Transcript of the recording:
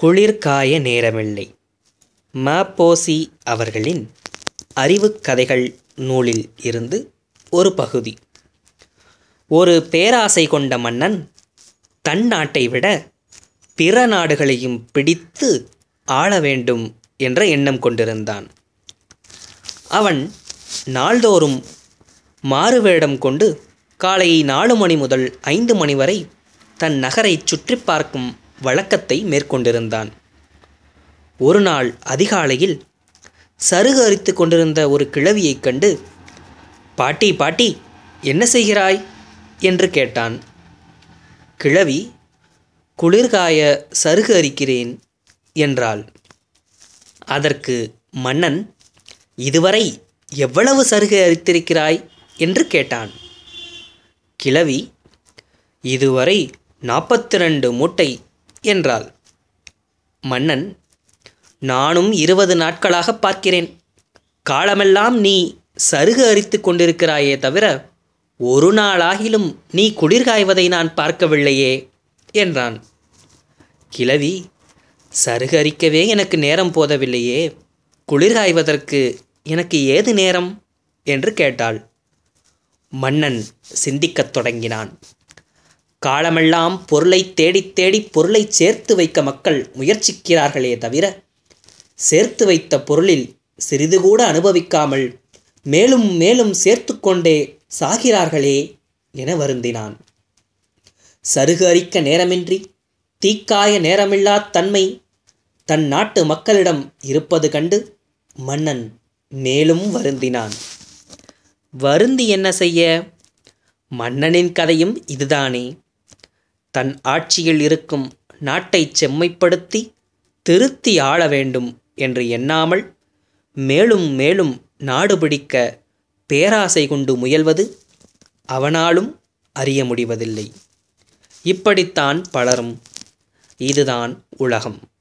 குளிர் காய நேரமில்லை ம.பொ.சி. அவர்களின் அறிவுக் கதைகள் நூலில் இருந்து ஒரு பகுதி ஒரு பேராசை கொண்ட மன்னன் தன் நாட்டை விட பிற நாடுகளையும் பிடித்து ஆள வேண்டும் என்ற எண்ணம் கொண்டிருந்தான் அவன் நாள்தோறும் மாறுவேடம் கொண்டு காலை நாலு மணி முதல் ஐந்து மணி வரை தன் நகரைச் சுற்றிப் பார்க்கும் வழக்கத்தை மேற்கொண்டிருந்தான் ஒரு நாள் அதிகாலையில் சருகு அரித்து கொண்டிருந்த ஒரு கிழவியைக் கண்டு பாட்டி பாட்டி என்ன செய்கிறாய் என்று கேட்டான் கிழவி குளிர்காய சருகு அரிக்கிறேன் என்றாள் அதற்கு மன்னன் இதுவரை எவ்வளவு சருகு அரித்திருக்கிறாய் என்று கேட்டான் கிழவி இதுவரை நாற்பத்தி ரெண்டு மூட்டை என்றாள் மன்னன் நானும் இருபது நாட்களாக பார்க்கிறேன் காலமெல்லாம் நீ சருகு அரித்து கொண்டிருக்கிறாயே தவிர ஒரு நாளாகிலும் நீ குளிர்காய்வதை நான் பார்க்கவில்லையே என்றான் கிழவி சருகு அரிக்கவே எனக்கு நேரம் போதவில்லையே குளிர்காய்வதற்கு எனக்கு ஏது நேரம் என்று கேட்டாள் மன்னன் சிந்திக்கத் தொடங்கினான் காலமெல்லாம் பொருளை தேடித் தேடி பொருளை சேர்த்து வைக்க மக்கள் முயற்சிக்கிறார்களே தவிர சேர்த்து வைத்த பொருளில் சிறிது கூட அனுபவிக்காமல் மேலும் மேலும் சேர்த்து கொண்டே சாகிறார்களே என வருந்தினான் சருகு அரிக்க நேரமின்றி தீக்காய நேரமில்லா தன்மை தன் நாட்டு மக்களிடம் இருப்பது கண்டு மன்னன் மேலும் வருந்தினான் வருந்தி என்ன செய்ய மன்னனின் கதையும் இதுதானே தன் ஆட்சியில் இருக்கும் நாட்டைச் செம்மைப்படுத்தி திருத்தி ஆள வேண்டும் என்று எண்ணாமல் மேலும் மேலும் நாடு பிடிக்க பேராசை கொண்டு முயல்வது அவனாலும் அறிய முடிவதில்லை இப்படித்தான் பலரும் இதுதான் உலகம்